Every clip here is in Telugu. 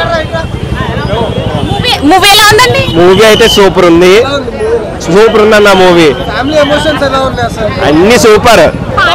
మూవీ మూవీ ఎలా ఉందండి మూవీ అయితే సూపర్ ఉంది సూపర్ ఉంది అన్న మూవీ ఫ్యామిలీ ఎమోషన్స్ ఎలా ఉన్నాయి అసలు అన్ని సూపర్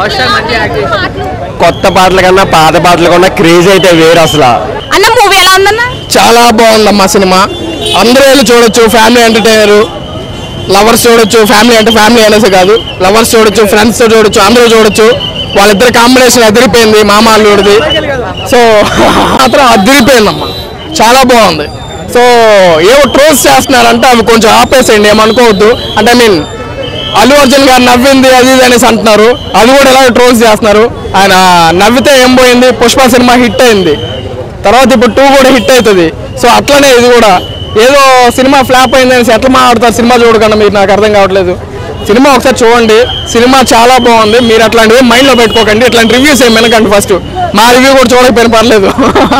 కొత్త పాటల కన్నా పాత పాటల కన్నా క్రేజ్ అయితే వేరు అసలు అన్న మూవీ ఎలా ఉందన్న చాలా బాగుందమ్మా సినిమా అందరూ వెళ్ళి చూడొచ్చు ఫ్యామిలీ ఎంటర్టైనర్ లవర్స్ చూడొచ్చు ఫ్యామిలీ అంటే ఫ్యామిలీ అనేసి కాదు లవర్స్ చూడొచ్చు ఫ్రెండ్స్ చూడొచ్చు అందరూ చూడొచ్చు వాళ్ళిద్దరు కాంబినేషన్ అదిరిపోయింది మామ అల్లుడిది సో మాత్రం అదిరిపోయిందమ్మా చాలా బాగుంది సో ఏవో ట్రోల్స్ చేస్తున్నారంటే అవి కొంచెం ఆపేసేయండి ఏమనుకోవద్దు అంటే ఐ మీన్ అల్లు అర్జున్ గారు నవ్వింది అది ఇది అనేసి అంటున్నారు అది కూడా ఎలా ట్రోల్స్ చేస్తున్నారు ఆయన నవ్వితే ఏం పోయింది పుష్ప సినిమా హిట్ అయింది తర్వాత ఇప్పుడు టూ కూడా హిట్ అవుతుంది సో అట్లనే ఇది కూడా ఏదో సినిమా ఫ్లాప్ అయిందని ఎట్లా మాట్లాడతారు సినిమా చూడకుండా మీరు నాకు అర్థం కావట్లేదు సినిమా ఒకసారి చూడండి సినిమా చాలా బాగుంది మీరు అట్లాంటివి మైండ్లో పెట్టుకోకండి ఇట్లాంటి రివ్యూస్ ఏం వినకండి ఫస్ట్ మా రివ్యూ కూడా చూడకపోయిన పర్లేదు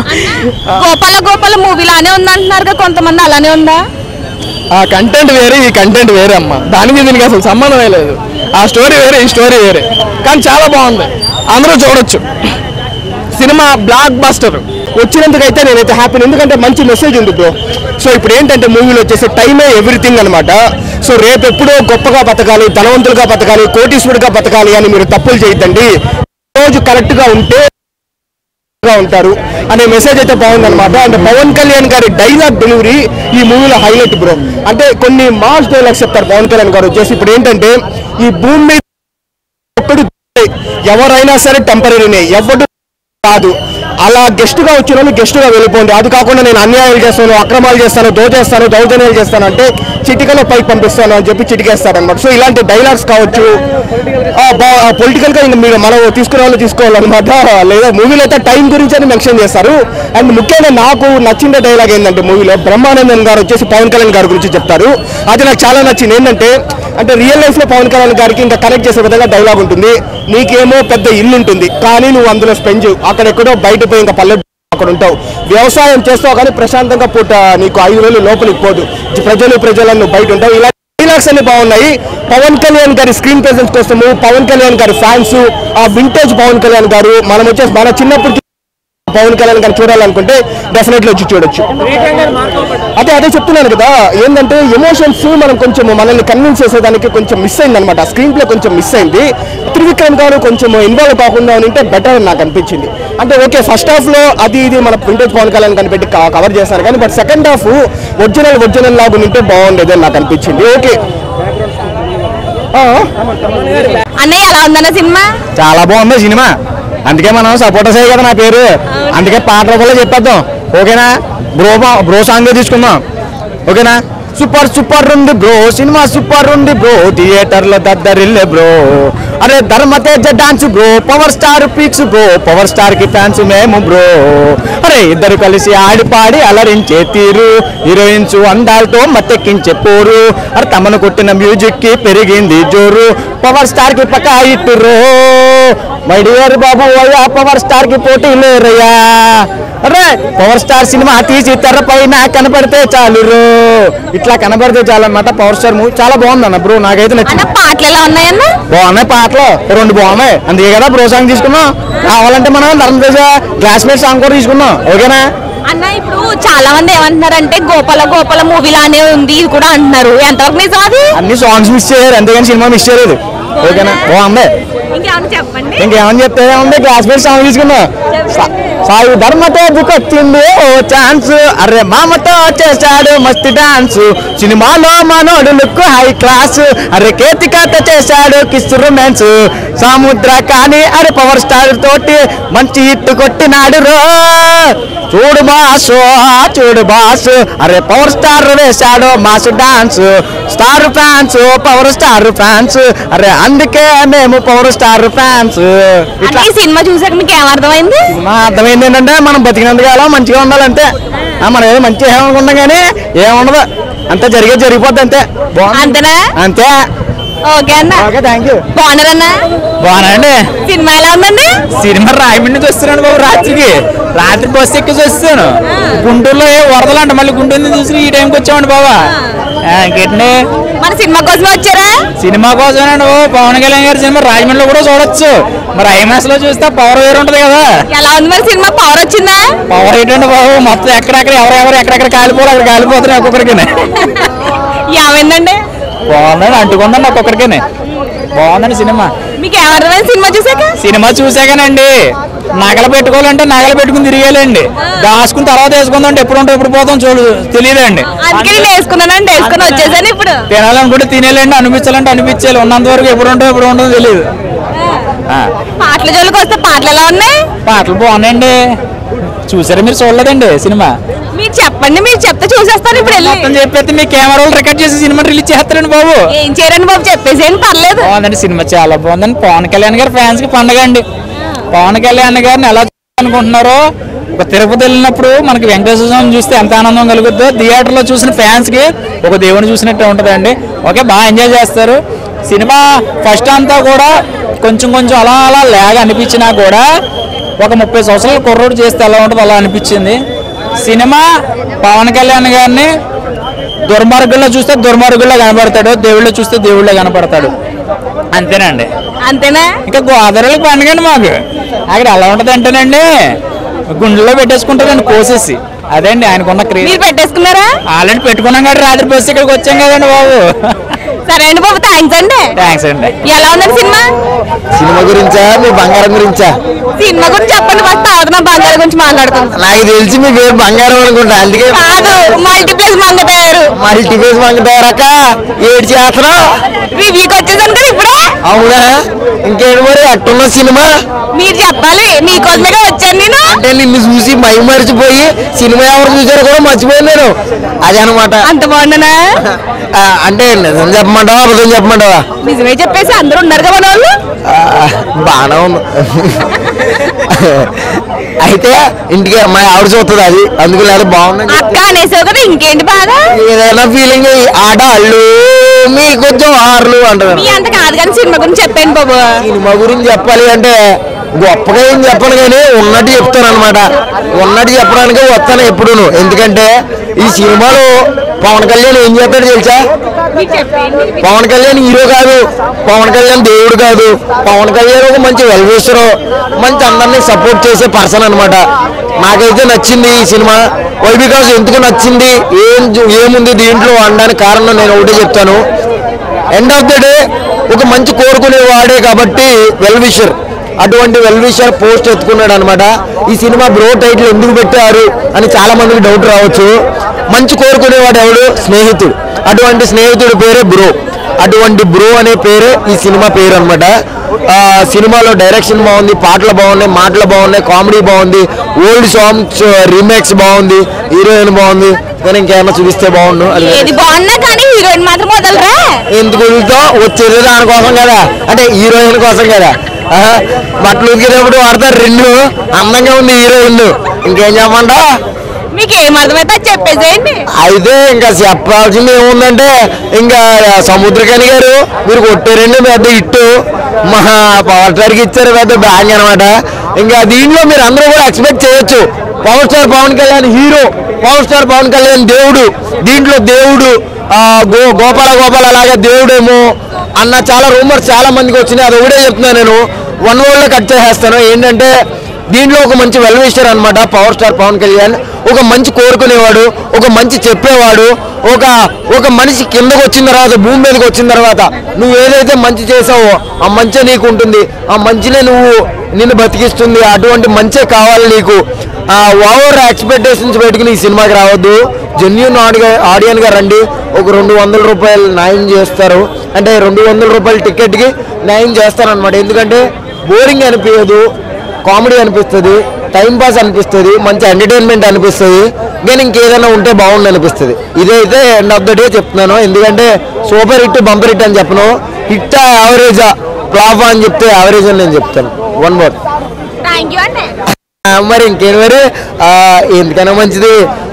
గోపాల గోపాల మూవీ లానే ఉంది అంటున్నారు కొంతమంది అలానే ఉందా ఆ కంటెంట్ వేరే ఈ కంటెంట్ వేరే అమ్మ దానికి దీనికి అసలు సంబంధమే లేదు ఆ స్టోరీ వేరే ఈ స్టోరీ వేరే కానీ చాలా బాగుంది అందరూ చూడొచ్చు సినిమా బ్లాక్ బస్టర్ వచ్చినందుకైతే నేనైతే హ్యాపీ ఎందుకంటే మంచి మెసేజ్ ఉంది బ్రో సో ఇప్పుడు ఏంటంటే మూవీలో వచ్చేసి టైమే ఎవ్రీథింగ్ అనమాట సో రేపు ఎప్పుడో గొప్పగా బతకాలి ధనవంతులుగా బతకాలి కోటీశ్వరుడిగా బతకాలి అని మీరు తప్పులు చేయొద్దండి రోజు కరెక్ట్గా ఉంటే గా ఉంటారు అనే మెసేజ్ అయితే బాగుందన్నమాట అంటే పవన్ కళ్యాణ్ గారి డైలాగ్ డెలివరీ ఈ మూవీలో హైలైట్ బ్రో అంటే కొన్ని మాస్ డైలాగ్స్ చెప్తారు పవన్ కళ్యాణ్ గారు వచ్చేసి ఇప్పుడు ఏంటంటే ఈ భూమి మీద ఒక్కడు ఎవరైనా సరే టెంపరీనే ఎవడు కాదు అలా గెస్ట్ గా వచ్చిన వాళ్ళు గెస్ట్ గా వెళ్ళిపోండి అది కాకుండా నేను అన్యాయాలు చేస్తాను అక్రమాలు చేస్తాను దోచేస్తాను దౌర్జన్యాలు చేస్తాను అంటే చిటికలో పైకి పంపిస్తాను అని చెప్పి చిటికేస్తాడు అనమాట సో ఇలాంటి డైలాగ్స్ కావచ్చు పొలిటికల్ గా ఇంకా మీరు మనం తీసుకునే వాళ్ళు తీసుకోవాలన్నమాట లేదా మూవీలో అయితే టైం గురించి అని మెన్షన్ చేస్తారు అండ్ ముఖ్యంగా నాకు నచ్చిన డైలాగ్ ఏంటంటే మూవీలో బ్రహ్మానందన్ గారు వచ్చేసి పవన్ కళ్యాణ్ గారి గురించి చెప్తారు అది నాకు చాలా నచ్చింది ఏంటంటే అంటే రియల్ లైఫ్ లో పవన్ కళ్యాణ్ గారికి ఇంకా కనెక్ట్ చేసే విధంగా డైలాగ్ ఉంటుంది నీకేమో పెద్ద ఇల్లు ఉంటుంది కానీ నువ్వు అందులో స్పెండ్ చేయవు అక్కడ ఎక్కడో బయట పోయి ఇంకా పల్లె అక్కడ ఉంటావు వ్యవసాయం చేస్తావు కానీ ప్రశాంతంగా పూట నీకు ఐదు వేలు లోపలికి పోదు ప్రజలు ప్రజలను నువ్వు బయట ఉంటావు ఇలా డైలాగ్స్ అన్ని బాగున్నాయి పవన్ కళ్యాణ్ గారి స్క్రీన్ ప్రెసెన్స్ కోసము పవన్ కళ్యాణ్ గారి ఫ్యాన్స్ ఆ వింటేజ్ పవన్ కళ్యాణ్ గారు మనం వచ్చేసి మన చిన్నప్పుడు పవన్ కళ్యాణ్ గారిని చూడాలనుకుంటే డెఫినెట్లీ వచ్చి చూడొచ్చు అదే అదే చెప్తున్నాను కదా ఏంటంటే ఎమోషన్స్ మనం కొంచెం మనల్ని కన్విన్స్ చేసేదానికి కొంచెం మిస్ అయింది అనమాట స్క్రీన్ ప్లే కొంచెం మిస్ అయింది త్రివిక్రమ్ గారు కొంచెం ఇన్వాల్వ్ కాకుండా ఉంటే బెటర్ అని నాకు అనిపించింది అంటే ఓకే ఫస్ట్ హాఫ్ లో అది ఇది మన వింటేజ్ పవన్ కళ్యాణ్ కనిపెట్టి కవర్ చేస్తారు కానీ but second half original original లాగా ఉంటే బాగుండేది అని నాకు అనిపించింది ఓకే అన్నయ్య ఎలా ఉందన్న సినిమా చాలా బాగుంది సినిమా అందుకే మనం సపోర్టర్స్ అయ్యి కదా నా పేరు అందుకే పాటల కూడా చెప్పేద్దాం ఓకేనా బ్రో బ్రో సాంగ్ తీసుకుందాం ఓకేనా సూపర్ సూపర్ ఉంది బ్రో సినిమా సూపర్ ఉంది బ్రో థియేటర్ లో దద్దరిల్లే బ్రో అరే Dharmateja dance bro power star peaks bro power star కి ఫ్యాన్స్ మేము బ్రో అరే ఇద్దరు కలిసి ఆడి పాడి అలరించే తీరు హీరోయిన్స్ అందాలతో మత్తెక్కించే పోరు అరే తమను కొట్టిన మ్యూజిక్ కి పెరిగింది జోరు పవర్ స్టార్ కి పక్క ఇట్టురో మై డియర్ బాబు అయ్యా పవర్ స్టార్ కి పోటీ లేరయ్యా అరే పవర్ స్టార్ సినిమా తీసి తెర పైన కనపడితే చాలు రో ఇట్లా కనపడితే చాలు అనమాట పవర్ స్టార్ మూవీ చాలా బాగుంది అన్న బ్రో నాకైతే అన్న నచ్చింది పాటలు ఎలా ఉన్నాయన్న బాగున్నాయి పాటలు రెండు బాగున్నాయి అందుకే కదా బ్రో సాంగ్ తీసుకున్నాం కావాలంటే మనం ధర్మతేజ క్లాస్మేట్ సాంగ్ కూడా తీసుకున్నాం ఓకేనా అన్న ఇప్పుడు చాలా మంది ఏమంటున్నారంటే గోపాల గోపాల మూవీ లానే ఉంది ఇది కూడా అంటున్నారు ఎంతవరకు నిజం అది అన్ని సాంగ్స్ మిస్ చేయరు అంతేగాని సినిమా మిస్ చేయలేదు ఓకేనా బాగుంది ఇంకేమన్నా చెప్పండి ఇంకేమని చెప్తే ఉంది క్లాస్మేట్ సాంగ్ తీసుకుందాం సా- సాయి ధర్మతో వచ్చింది ఓ ఛాన్స్ అరే మామతో చేశాడు మస్తు డాన్స్ సినిమాలో మనోడు లుక్ హై క్లాస్ అరే కేతికాతో చేశాడు కిస్ రొమాన్స్ సముద్ర కానీ అరే పవర్ స్టార్ తోటి మంచి హిట్ కొట్టినాడు రో చూడు బాసు చూడు బాసు అరే పవర్ స్టార్ వేశాడు mass dance star fans power star fans అరే అందుకే మేము పవర్ స్టార్ ఫ్యాన్స్ అంటే ఈ సినిమా చూసాక మీకు ఏమర్థమైంది మా అర్థమైంది ఏంటంటే మనం బతికినందుకు మంచిగా ఉండాలంటే ఆ, మనం ఏదో మంచిగా ఏమనుకున్నాం కానీ ఏముండదు అంతే జరిగేది జరిగిపోద్ది అంతే బాగుంది అంతేనా అంతే ఓకే అన్న ఓకే థ్యాంక్ యూ బాగున్నారన్నా బాగున్నాండి సినిమా ఎలా ఉందండి సినిమా రాయమండ్రి నుంచి వస్తున్నాను బాబు రాత్రికి రాత్రి బస్సు ఎక్కి వస్తాను గుంటూరులో ఏ వరదలు అంట మళ్ళీ గుంటూరు చూసి ఈ టైంకి వచ్చామండి బాబా ఇంకేంటండి మన సినిమా కోసమే వచ్చారా సినిమా కోసమేనండి ఓ పవన్ కళ్యాణ్ గారి సినిమా రాజమండ్రిలో కూడా చూడొచ్చు మరి ఐమాస్ లో చూస్తే పవర్ వేరు ఉంటది కదా ఎలా ఉంది మరి సినిమా పవర్ వచ్చిందా పవర్ ఏంటండి బాబు మొత్తం ఎక్కడెక్కడ ఎవరెవరు ఎక్కడెక్కడ కాలిపోవాలి అక్కడ కాలిపోతున్నాయి ఒక్కొక్కరికి ఏమైందండి బాగుందండి అంటుకుందండి ఒక్కొక్కరికి బాగుందండి సినిమా మీకు ఏమర్థమైంది సినిమా చూసాక సినిమా చూసాగానండి నగలు పెట్టుకోవాలంటే నగలు పెట్టుకుని తిరిగేయాలండి దాచుకుని తర్వాత వేసుకుందాం అంటే ఎప్పుడు ఉంటాం ఎప్పుడు పోతాం చూడు తెలియదండి అందుకే నేను వేసుకున్నానండి వేసుకుని వచ్చేసాను ఇప్పుడు తినాలనుకుంటే తినేయాలండి అనిపించాలంటే అనిపించాలి ఉన్నంత వరకు ఎప్పుడు ఉంటాం ఎప్పుడు ఉండదో తెలియదు ఆ, పాటల జోలికి వస్తే పాటలు ఎలా ఉన్నాయి పాటలు బాగున్నాయండి చూసారా మీరు చూడలేదండి సినిమా మీరు చెప్పండి మీరు చెప్తే చూసేస్తాను ఇప్పుడు వెళ్ళి మొత్తం చెప్పేస్తే మీ కెమెరాలు రికార్డ్ చేసి సినిమా రిలీజ్ చేస్తారండి బాబు ఏం చేయరండి బాబు చెప్పేసేయండి పర్లేదు బాగుందండి సినిమా చాలా బాగుందండి పవన్ కళ్యాణ్ గారి ఫ్యాన్స్ కి పండగ అండి పవన్ కళ్యాణ్ గారిని ఎలా అనుకుంటున్నారో ఒక తిరుపతి వెళ్ళినప్పుడు మనకి వెంకటేశ్వర స్వామిని చూస్తే ఎంత ఆనందం కలుగుద్దో థియేటర్ లో చూసిన ఫ్యాన్స్ కి ఒక దేవుని చూసినట్టే ఉంటుందండి ఓకే బాగా ఎంజాయ్ చేస్తారు సినిమా ఫస్ట్ అంతా కూడా కొంచెం కొంచెం అలా అలా లేక అనిపించినా కూడా ఒక ముప్పై సంవత్సరాల కుర్రోడు చేస్తే ఎలా ఉంటుందో అలా అనిపించింది సినిమా పవన్ కళ్యాణ్ గారిని దుర్మార్గుల్లో చూస్తే దుర్మార్గుల్లో కనబడతాడు దేవుళ్ళో చూస్తే దేవుళ్ళో కనపడతాడు అంతేనండి అంతేనా ఇంకా గోదావరికి పండుగండి మాకు అక్కడ ఎలా ఉంటుంది అంటేనండి గుండెలో పెట్టేసుకుంటారండి కోసేసి అదే అండి ఆయనకున్న క్రేజ్ మీరు పెట్టేసుకున్నారా ఆల్రెడీ పెట్టుకున్నాం కదా రాత్రి బస్సు ఇక్కడికి వచ్చాం కదండి బాబు సరే అండి బాబు థ్యాంక్స్ అండి థ్యాంక్స్ అండి ఎలా ఉందండి సినిమా సినిమా గురించా మీ బంగారం గురించా సినిమా గురించి చెప్పండి ఫస్ట్ తర్వాత నా బంగారం గురించి మాట్లాడుకుందాం నాకు తెలిసి మీ పేరు బంగారం అనుకుంటా అందుకే కాదు మల్టీప్లెక్స్ మంగతారు మల్టీపేస్ మంగతారక ఏడు చేస్తున్నావు రివ్యూకి వచ్చేసాను కదా ఇప్పుడే అవునా ఇంకేంటి మరి అట్టున్న సినిమా మీరు చెప్పాలి మీకోసమే వచ్చాను నేను అంటే నిన్ను చూసి మై మరిచిపోయి సినిమా ఎవరు చూసారో కూడా మర్చిపోయాను నేను అదే అనమాట అంత బాగున్నానా అంటే నిజం చెప్పమంటావా అబద్ధం చెప్పమంటావా నిజమే చెప్పేసి అందరూ ఉన్నారు కదా మన వాళ్ళు ఆ, బాగానే ఉంది అయితే ఇంటికి మా ఆవిడ చూస్తుంది అది అందుకు లేదా బాగుందని అక్క అనేసావు కదా ఇంకేంటి బాధ ఏదైనా ఫీలింగ్ ఆడాళ్ళు మీ కొంచెం ఆర్లు అంటారు మీ అంత కాదు కానీ సినిమా గురించి చెప్పాను బాబు సినిమా గురించి చెప్పాలి అంటే గొప్పగా ఏం చెప్పను కానీ ఉన్నట్టు చెప్తాను అనమాట ఉన్నట్టు చెప్పడానికి వస్తాను ఎప్పుడును ఎందుకంటే ఈ సినిమాలో పవన్ కళ్యాణ్ ఏం చేస్తాడు తెలుసా మీరు చెప్పండి పవన్ కళ్యాణ్ హీరో కాదు పవన్ కళ్యాణ్ దేవుడు కాదు పవన్ కళ్యాణ్ ఒక మంచి వెల్వేషరు మంచి అందరినీ సపోర్ట్ చేసే పర్సన్ అన్నమాట నాకైతే నచ్చింది ఈ సినిమా వై బికాస్ ఎందుకు నచ్చింది ఏం జు- ఏముంది దీంట్లో అనడానికి కారణం నేను ఒకటే చెప్తాను ఎండ్ ఆఫ్ ద డే ఒక మంచి కోరుకునే వాడే కాబట్టి వెల్ విషర్ అటువంటి వెల్ విషర్ పోస్ట్ ఎత్తుకున్నాడు అనమాట ఈ సినిమా బ్రో టైటిల్ ఎందుకు పెట్టారు అని చాలా మందికి డౌట్ రావచ్చు మంచి కోరుకునేవాడు ఎవడు స్నేహితుడు అటువంటి స్నేహితుడి పేరే బ్రో అటువంటి బ్రో అనే పేరే ఈ సినిమా పేరు అనమాట సినిమాలో డైరెక్షన్ బాగుంది పాటలు బాగున్నాయి మాటలు బాగున్నాయి కామెడీ బాగుంది ఓల్డ్ సాంగ్స్ రీమేక్స్ బాగుంది హీరోయిన్ బాగుంది కానీ ఇంకేమైనా చూపిస్తే బాగుండు అది ఏది బాగున్నా కానీ హీరోయిన్ మాత్రం వదలరా ఎందుకు వదులుతాం వచ్చేది దానికోసం కదా అంటే హీరోయిన్ కోసం కదా ఆహా, బట్టలు ఉతికేటప్పుడు వాడతారు రెండు అందంగా ఉంది హీరోయిన్ ఇంకేం చెప్పమంటా మీకు ఏం అర్థమైతే అది చెప్పేసేయండి అయితే ఇంకా చెప్పాల్సింది ఏముందంటే ఇంకా సముద్రకని గారు మీరు కొట్టారండి పెద్ద ఇట్టు మా పవర్ స్టార్కి ఇచ్చారు పెద్ద బ్యాంగ్ అనమాట ఇంకా దీంట్లో మీరు అందరూ కూడా ఎక్స్పెక్ట్ చేయొచ్చు power star Pavan Kalyan hero power star Pavan Kalyan దేవుడు దీంట్లో దేవుడు ఆ, గో గోపాల గోపాల అలాగే దేవుడేమో అన్న చాలా రూమర్స్ చాలా మందికి వచ్చినాయి అది ఒకటే చెప్తున్నాను నేను వన్ వర్డ్ లో కట్ చేసేస్తాను ఏంటంటే దీంట్లో ఒక మంచి వెల్విషర్ అన్నమాట పవర్ స్టార్ పవన్ కళ్యాణ్ ఒక మంచి కోరుకునేవాడు ఒక మంచి చెప్పేవాడు ఒక ఒక మనిషి కిందకు వచ్చిన తర్వాత భూమి మీదకి వచ్చిన తర్వాత నువ్వు ఏదైతే మంచి చేసావో ఆ మంచి నీకు ఉంటుంది ఆ మంచినే నువ్వు నిన్ను బతికిస్తుంది అటువంటి మంచే కావాలి నీకు ఆ ఓవర్ ఎక్స్పెక్టేషన్స్ పెట్టుకుని ఈ సినిమాకి రావద్దు జెన్యున్ ఆడిగా ఆడియన్ గా రండి ఒక రెండు వందల రూపాయలు న్యాయం చేస్తారు అంటే రెండు వందల రూపాయల టికెట్కి న్యాయం చేస్తారనమాట ఎందుకంటే బోరింగ్ అనిపించదు కామెడీ అనిపిస్తుంది టైం పాస్ అనిపిస్తుంది మంచి ఎంటర్టైన్మెంట్ అనిపిస్తుంది నేను ఇంకేదైనా ఉంటే బాగుండు అనిపిస్తుంది ఇదైతే ఎండ్ ఆఫ్ ద డే చెప్తున్నాను ఎందుకంటే సూపర్ హిట్ బంపర్ హిట్ అని చెప్పను హిట్ యావరేజా ఫ్లాప్ అని చెప్తే యావరేజ్ అని నేను చెప్తాను వన్ వర్డ్ థ్యాంక్ యూ అండి మరి ఇంకేం మరి ఆ, ఎందుకైనా మంచిది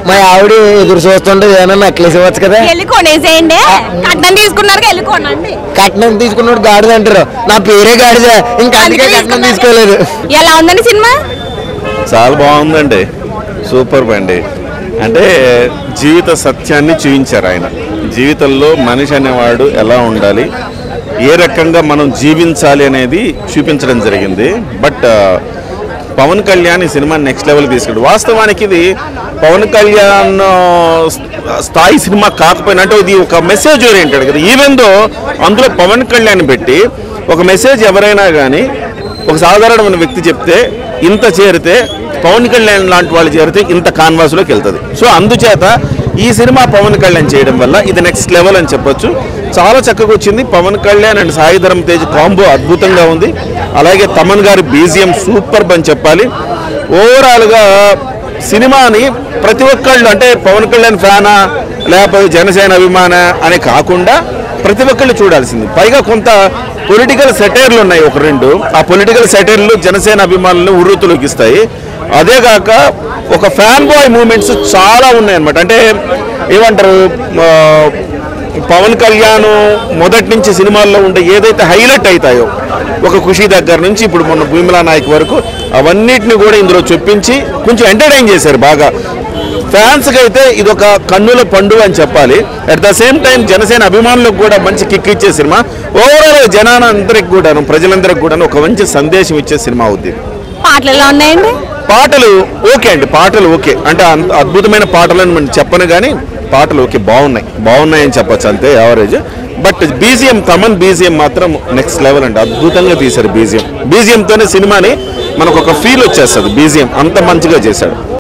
మా ఆవిడ ఎదురు చూస్తుంటే ఏమన్నా నెక్లెస్ ఇవ్వచ్చు కదా వెళ్ళి కొనేసేయండి కట్నం తీసుకున్నారు వెళ్ళి కొనండి కట్నం తీసుకున్నాడు గాడిద అంటారు నా పేరే గాడిద ఇంకా అందుకే కట్నం తీసుకోలేదు ఎలా ఉందండి సినిమా చాలా బాగుందండి సూపర్ అండి అంటే జీవిత సత్యాన్ని చూపించారు ఆయన జీవితంలో మనిషి అనేవాడు ఎలా ఉండాలి ఏ రకంగా మనం జీవించాలి అనేది చూపించడం జరిగింది బట్ పవన్ కళ్యాణ్ ఈ సినిమా నెక్స్ట్ లెవెల్ తీసుకెళ్ళి వాస్తవానికి ఇది పవన్ కళ్యాణ్ ఆ, స్థాయి సినిమా కాకపోయినా అంటే ఇది ఒక మెసేజ్ ఓరియంటెడ్ కదా ఈవెన్ దో అందులో పవన్ కళ్యాణ్ పెట్టి ఒక మెసేజ్ ఎవరైనా కానీ ఒక సాధారణమైన వ్యక్తి చెప్తే ఇంత చేరితే పవన్ కళ్యాణ్ లాంటి వాళ్ళు చేరితే ఇంత కాన్వాస్లోకి వెళ్తుంది సో అందుచేత ఈ సినిమా పవన్ కళ్యాణ్ చేయడం వల్ల ఇది నెక్స్ట్ లెవెల్ అని చెప్పొచ్చు చాలా చక్కగా వచ్చింది పవన్ కళ్యాణ్ అండ్ సాయి ధరమ్ తేజ్ కాంబో అద్భుతంగా ఉంది అలాగే తమన్ గారి బీజిఎం సూపర్ అని చెప్పాలి ఓవరాల్గా సినిమాని ప్రతి ఒక్కళ్ళు అంటే పవన్ కళ్యాణ్ ఫ్యానా లేకపోతే జనసేన అభిమాన అని కాకుండా ప్రతి ఒక్కళ్ళు చూడాల్సింది పైగా కొంత పొలిటికల్ సెటైర్లు ఉన్నాయి ఒక రెండు ఆ పొలిటికల్ సెటైర్లు జనసేన అభిమానులను ఉర్రూతులోకిస్తాయి అదే కాక ఒక ఫ్యాన్ బాయ్ మూమెంట్స్ చాలా ఉన్నాయి అనమాట అంటే ఏమంటారు ఆ, పవన్ కళ్యాణ్ మొదటి నుంచి సినిమాల్లో ఉండే ఏదైతే హైలైట్ అవుతాయో ఒక ఖుషి దగ్గర నుంచి ఇప్పుడు మొన్న భూమిలా నాయక్ వరకు అవన్నిటిని కూడా ఇందులో చొప్పించి కొంచెం ఎంటర్టైన్ చేశారు బాగా ఫ్యాన్స్కి అయితే ఇది ఒక కన్నుల పండుగ అని చెప్పాలి at the same time Janasena అభిమానులకు కూడా మంచి కిక్ ఇచ్చే సినిమా ఓవరాల్ జనానందరికి కూడాను ప్రజలందరికి కూడాను ఒక మంచి సందేశం ఇచ్చే సినిమా అవుద్ది పాటలు ఎలా ఉన్నాయండి పాటలు ఓకే అండి పాటలు ఓకే అంటే అంత అద్భుతమైన పాటలని మనం చెప్పను కానీ పాటలు ఓకే బాగున్నాయి బాగున్నాయని చెప్పొచ్చు అంతే average but BGM Thaman BGM మాత్రం నెక్స్ట్ లెవెల్ అండి అద్భుతంగా తీశారు బీజిఎం బీజిఎంతోనే సినిమాని మనకు ఒక ఫీల్ వచ్చేస్తుంది బీజిఎం అంత మంచిగా చేశాడు